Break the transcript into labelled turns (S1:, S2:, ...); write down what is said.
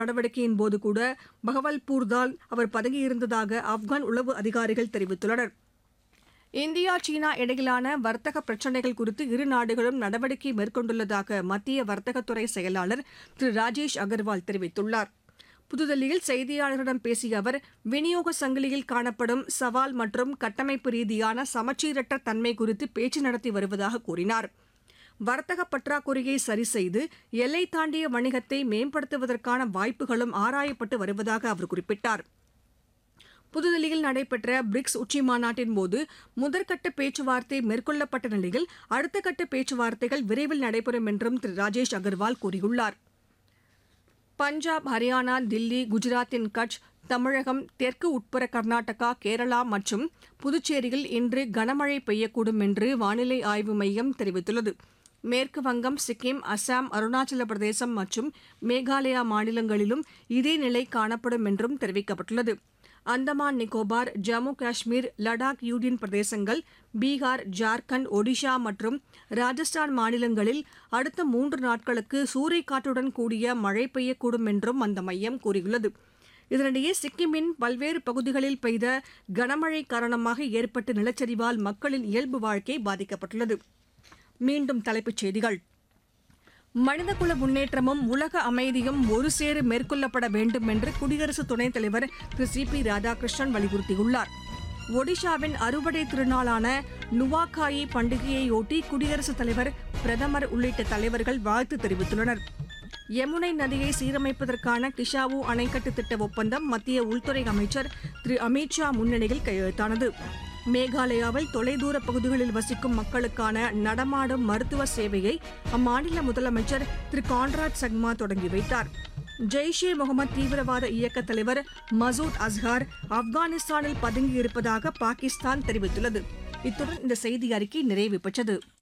S1: நடவடிக்கையின் போது கூட பகவல்பூர் தான் அவர் பதுங்கியிருந்ததாக ஆப்கான் உளவு அதிகாரிகள் தெரிவித்துள்ளனர் இந்தியா சீனா இடையிலான வர்த்தக பிரச்சினைகள் குறித்து இரு நாடுகளும் நடவடிக்கை மேற்கொண்டுள்ளதாக மத்திய வர்த்தகத்துறை செயலாளர் திரு ராஜேஷ் அகர்வால் தெரிவித்துள்ளார் புதுதில்லியில் செய்தியாளர்களிடம் பேசிய அவர் விநியோக சங்கிலியில் காணப்படும் சவால் மற்றும் கட்டமைப்பு ரீதியான சமச்சீரற்ற தன்மை குறித்து பேச்சு நடத்தி வருவதாக கூறினார் வர்த்தக பற்றாக்குறையை சரி செய்து எல்லை தாண்டிய வணிகத்தை மேம்படுத்துவதற்கான வாய்ப்புகளும் ஆராயப்பட்டு வருவதாக அவர் குறிப்பிட்டார் புதுதில்லியில் நடைபெற்ற பிரிக்ஸ் உச்சி மாநாட்டின் போது முதற்கட்ட பேச்சுவார்த்தை மேற்கொள்ளப்பட்ட நிலையில் அடுத்த கட்ட பேச்சுவார்த்தைகள் விரைவில் நடைபெறும் என்றும் திரு ராஜேஷ் அகர்வால் கூறியுள்ளார் பஞ்சாப் ஹரியானா தில்லி குஜராத்தின் கட்ச் தமிழகம் தெற்கு உட்புற கர்நாடகா கேரளா மற்றும் புதுச்சேரியில் இன்று கனமழை பெய்யக்கூடும் என்று வானிலை ஆய்வு மையம் தெரிவித்துள்ளது மேற்கு வங்கம் சிக்கிம் அசாம் அருணாச்சல பிரதேசம் மற்றும் மேகாலயா மாநிலங்களிலும் இதே நிலை காணப்படும் என்றும் தெரிவிக்கப்பட்டுள்ளது அந்தமான் நிக்கோபார் ஜம்மு காஷ்மீர் லடாக் யூனியன் பிரதேசங்கள் பீகார் ஜார்க்கண்ட் ஒடிஷா மற்றும் ராஜஸ்தான் மாநிலங்களில் அடுத்த மூன்று நாட்களுக்கு சூறைக்காற்றுடன் கூடிய மழை பெய்யக்கூடும் என்றும் அந்த மையம் கூறியுள்ளது இதனிடையே சிக்கிமின் பல்வேறு பகுதிகளில் பெய்த கனமழை காரணமாக ஏற்பட்ட நிலச்சரிவால் மக்களின் இயல்பு வாழ்க்கை பாதிக்கப்பட்டுள்ளது மீண்டும் தலைப்புச் செய்திகள் மனிதகுல முன்னேற்றமும் உலக அமைதியும் ஒருசேர மேற்கொள்ளப்பட வேண்டும் என்று குடியரசு துணைத் தலைவர் திரு சி பி ராதாகிருஷ்ணன் வலியுறுத்தியுள்ளார் ஒடிஷாவின் அறுவடை திருநாளான நுவாகாயி பண்டிகையையொட்டி குடியரசுத் தலைவர் பிரதமர் உள்ளிட்ட தலைவர்கள் வாழ்த்து தெரிவித்துள்ளனர் யமுனை நதியை சீரமைப்பதற்கான கிஷாவு அணைக்கட்டு திட்ட ஒப்பந்தம் மத்திய உள்துறை அமைச்சர் திரு அமித்ஷா முன்னிலையில் கையெழுத்தானது மேகாலயாவில் தொலைதூர பகுதிகளில் வசிக்கும் மக்களுக்கான நடமாடும் மருத்துவ சேவையை அம்மாநில முதலமைச்சர் திரு கான்ராட் சங்மா தொடங்கி வைத்தார் ஜெய்ஷே முகமது தீவிரவாத இயக்க தலைவர் மசூத் அஸ்ஹார் ஆப்கானிஸ்தானில் பதுங்கியிருப்பதாக பாகிஸ்தான் தெரிவித்துள்ளது இத்துடன் இந்த செய்தி அறிக்கை நிறைவு பெற்றது